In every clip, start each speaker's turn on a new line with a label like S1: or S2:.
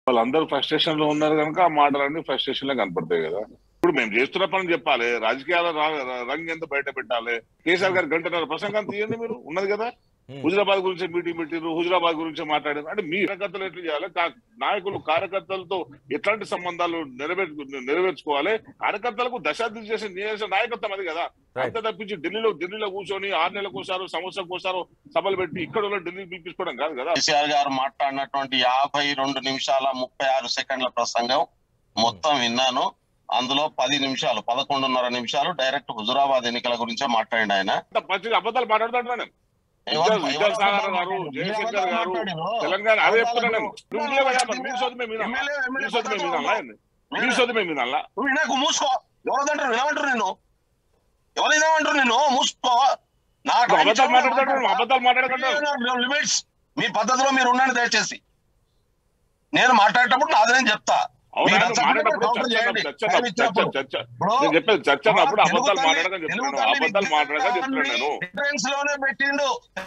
S1: వాళ్ళందరూ ఫ్రస్ట్రేషన్ లో ఉన్నారు కనుక ఆ మాటలన్నీ ఫ్రస్ట్రేషన్ లో కనపడతాయి కదా ఇప్పుడు మేము చేస్తున్న పని చెప్పాలి రాజకీయాల రా- రంగు ఎంత బయట పెట్టాలి కేసీఆర్ గారి గంటన్నర ప్రసంగం తీయండి మీరు ఉన్నది కదా
S2: Hmm.
S1: హుజరాబాద్ గురించి మీటింగ్ పెట్టారు హుజరాబాద్ గురించి మాట్లాడారు అంటే మీ కార్యకర్తలు ఎట్లా చేయాలి కా- నాయకులు కార్యకర్తలతో ఎట్లాంటి సంబంధాలు నెరవేర్చు నెరవేర్చుకోవాలి కార్యకర్తలకు దశాబ్దం చేసే చేసే నాయకత్వం అది కదా
S2: Right.
S1: అంత తప్పించి ఢిల్లీలో ఢిల్లీలో కూర్చొని ఆరు నెలలకు ఒకసారి సంవత్సరం ఒకసారి సభలు పెట్టి ఇక్కడ ఉన్న ఢిల్లీ పిలిపించుకోవడం కాదు కదా
S3: కేసీఆర్ గారు మాట్లాడినటువంటి యాభై రెండు నిమిషాల ముప్పై ఆరు సెకండ్ల ప్రసంగం మొత్తం విన్నాను అందులో పది నిమిషాలు పదకొండున్నర నిమిషాలు డైరెక్ట్ హుజురాబాద్ ఎన్నికల గురించే మాట్లాడిండు ఆయన
S1: అంత పచ్చి అబద్ధాలు మాట్లాడుతున్నాను నేను
S3: ఎవరు-
S1: విద్యా-
S3: ఎవరు
S1: విద్యాసాగర్ గారు,
S3: మాట్లాడారు?
S1: జయశంకర్
S3: ఎవరు
S1: గారు,
S3: మాట్లాడారు?
S1: తెలంగాణ అదే చెప్తున్నా నేను
S3: ఎవరు
S1: నువ్వు ఉండే కదా మరి మీరు చదివే మీద
S3: ఎమ్మెల్యే- ఎమ్మెల్యే
S1: మీరు చదివే మీద
S3: పక్కన
S1: మీరు చదివే మీద
S3: నువ్వు వినకు మూసుకో ఎవరిదంటారు ఏమంటారు నేను ఎవరు ఏమంటారు నేను మూసుకో నా
S1: నువ్వు అబద్ధాలు మాట్లాడతాడు నువ్వు అబద్ధాలు మాట్లాడకుండా
S3: లిమిట్స్ మీ పద్ధతిలో మీరు ఉండండి దయచేసి నేను మాట్లాడేటప్పుడు నాది నేను చెప్తా
S1: అవునా
S3: మీరు
S1: నువ్వు
S3: నచ్చకపోతే
S1: మాట్లాడేటప్పుడు
S3: కౌంటర్
S1: చర్చ
S3: చేయండి.
S1: చర్చ
S3: టైం
S1: చర్చ
S3: ఇచ్చినప్పుడు.
S1: చర్చ
S3: బ్రో,
S1: నేను చెప్పేది చర్చ అన్నప్పుడు
S3: తెలుగు
S1: అబద్ధాలు
S3: తల్లి-
S1: మాట్లాడకని చెప్తున్నాను
S3: తెలుగు తల్లి
S1: అబద్ధాలు మాట్లాడకని చెప్తున్నాను నేను
S3: డిఫరెన్స్ లోనే పెట్టిండు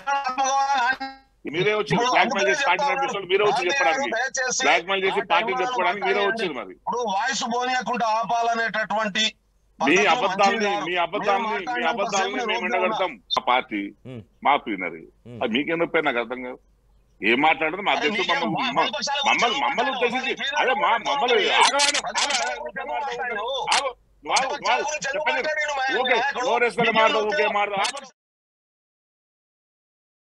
S1: మీరే వచ్చి
S3: ఇప్పుడు
S1: బ్లాక్ మెయిల్ చేసి
S3: అందుకనే
S1: పార్టీ
S3: చెప్తా
S1: నడిపిస్తారు మీరే వచ్చి
S3: ఉన్నాను.
S1: చెప్పడానికి
S3: దయచేసి
S1: బ్లాక్ మెయిల్ చేసి
S3: ఆ
S1: పార్టీ
S3: టైం
S1: చెప్పుకోవడానికి మీరే
S3: వాళ్ళు
S1: వచ్చారు మరి
S3: ఇప్పుడు వాయిస్ పోనీయకుండా ఆపాలనేటటువంటి
S1: మీ
S3: పద్ధతులు
S1: అబద్ధాలని
S3: మంచిది కాదు.
S1: మీ అబద్ధాలని
S3: మీరు
S1: మీ
S3: మాట్లాడినంత
S1: అబద్ధాలని
S3: సేపు
S1: మేము
S3: నేను
S1: ఎండగడతాం ఆ పార్టీ
S2: Hmm.
S1: మా ప్లీనరీ
S2: Hmm.
S1: అది మీకేం నొప్పి నాకు అర్థం కాదు ఏం మాట్లాడదు మా
S3: అరే
S1: అధ్యక్షుడు
S3: మీకేం
S1: మమ్మల్ని
S3: మా-
S1: మ-
S3: ప్రతిపక్షాల
S1: మమ్మల్ని
S3: గురించి
S1: మమ్మల్ని
S3: మాట్లాడు.
S1: ఉద్దేశించి
S3: మీరు
S1: అదే మా
S3: మాట్లాడు.
S1: మమ్మల్ని
S3: మీరు
S1: ఆగు, ఆగు,
S3: ప్రతిపక్షాల
S1: ఆగు,
S3: గురించి
S1: ఆగు,
S3: మాట్లాడు.
S1: ఆగు, ఆగు, నువ్వు ఆగు, నువ్వు ఆగు,
S3: ప్రతిపక్షాల గురించి ఎందుకు
S1: చెప్పండి
S3: మాట్లాడాడు? మా-
S1: ఓకే
S3: ఇప్పుడు
S1: నోరేసుకొని మాట్లాడు ఓకే
S3: మీడియాలో
S1: మాట్లాడు